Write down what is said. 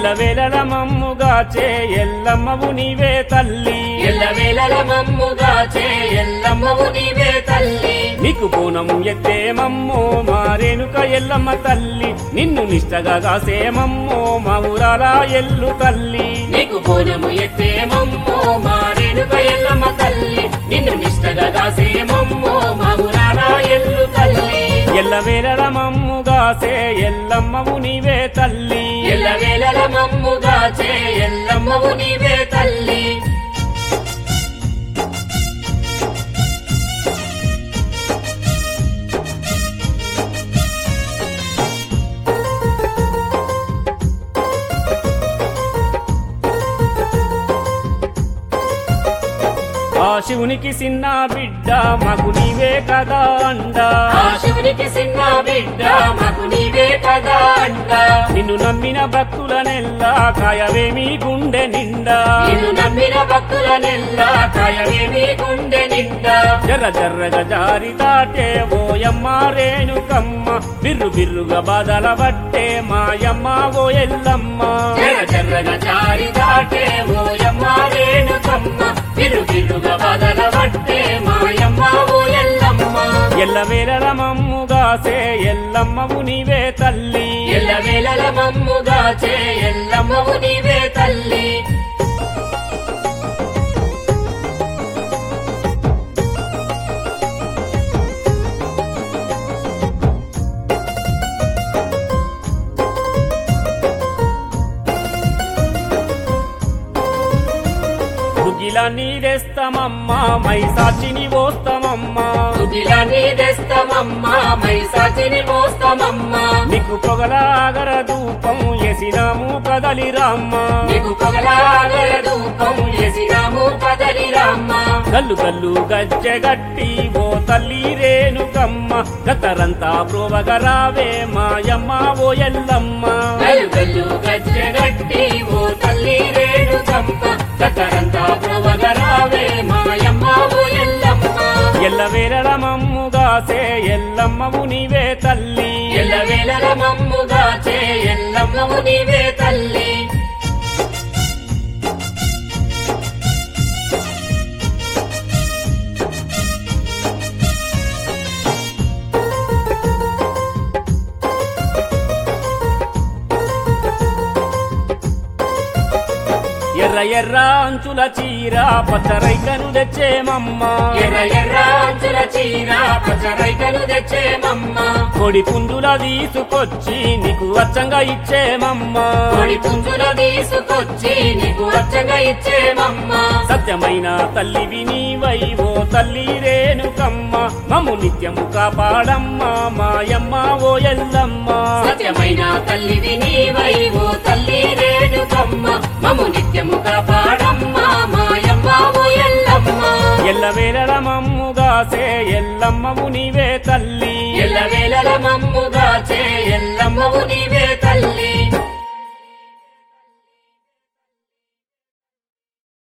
ఎల్లవేళల మమ్ముగా చే ఎల్లమ్మవు నీవే తల్లి ఎల్లవేళల మమ్ముగా చే ఎల్లమ్మవు నీవే తల్లి నీకు పూనం ఎత్తే మమ్మో మారేనుక ఎల్లమ్మ తల్లి నిన్ను నిష్టగా కాసే మమ్మో మా ఊరాల ఎల్లు తల్లి నీకు పూనము ఎత్తే మమ్మో మారేనుక ఎల్లమ్మ తల్లి నిన్ను నిష్టగా దాసే మమ్మో మగురాల ఎల్లు తల్లి ఎల్లవేళల మమ్ముగా చే ఎల్లమ్మవు నీవే తల్లి ఎల్లవేళల మమ్ముగా చే ఎల్లమ్మవు నీవే తల్లి ఆ శివునికి చిన్న బిడ్డ మాకు నీవే కదా అండా ఆ శివునికి చిన్న బిడ్డ మాకు నీవే కదా అంట నిన్ను నమ్మిన భక్తులనెల్లా కాయవేమి గుండె నిండా నిన్ను నమ్మిన భక్తుల నెల్లా కాయమేమి గుండె నిండా జర్ర జర్రగా జారి దాటే ఓయమ్మ రేణుకమ్మ బిర్రు బిర్రుగా బాధల పట్టే మాయమ్మ ఓ ఎల్లమ్మ చెర్ర చెర్రగా జారి దాటే ఓయమ్మ రేణుకమ్మ బిరు బిరుగా బదల పట్టే మాయమ్మ ఓ ఎల్లమ్మ ఎల్లవేళల మమ్ముగా సే ఎల్లమ్మవు నీవే తల్లి ఎల్లవేళల మమ్ముగా చే ఎల్లమ్మవు నీవే తల్లి గుగిలా నీడేస్తామమ్మా మైసాచిని పోస్తామమ్మా తుగిల నీదెస్తమమ్మ మైసాచిని మోస్తమమ్మ నీకు పొగల ఆగర ధూపం ఎసినాము కదలి రామ్మ నీకు పగలాగల ధూపం ఎసినాము కదలి రామ్మ గల్లు గల్లు గజ్జె గట్టి ఓ తల్లి రేణుకమ్మ గతరంతా ప్రోవగరావే మాయమ్మ ఓ ఎల్లమ్మ గల్లు గల్లు గజ్జెగట్టి ఓ తల్లి రేణుకమ్మ కతరంతా ప్రవగరావే మాయమ్మ ఓ ఎల్లమ్మ ఎల్లవేళల మమ్ముగా సే ఎల్లమ్మవు నీవే తల్లి ఎల్లవేళల మమ్ముగా చే ఎల్లమ్మవు నీవే తల్లి ఎర్ర ఎర్ర అంచుల చీర పచ్చరైకను తెచ్చేమమ్మ ఎర్ర ఎర్ర అంచుల చీర పచ్చరైకను తెచ్చేమమ్మ కొడి పుంజుల తీసుకొచ్చి నీకు అచ్చంగా ఇచ్చేమమ్మ కొడి పుంజుల తీసుకొచ్చి నీకు వచ్చగా ఇచ్చేమమ్మ సత్యమైన తల్లివి నీవై ఓ తల్లి రేణుకమ్మ మమ్ము నిత్యము కాపాడమ్మ మాయమ్మ ఓ ఎల్లమ్మ సత్యమైన తల్లివి నీవై ఓ తల్లి రేణుకమ్మ మము నిత్యము కాపాడమ్మ మాయమ్మ ఓ ఎల్లమ్మ ఎల్లవేళల మమ్ముగా సే ఎల్లమ్మవు నీవే తల్లి ఎల్లవేళల మమ్ముగా చే ఎల్లమ్మవు నీవే తల్లి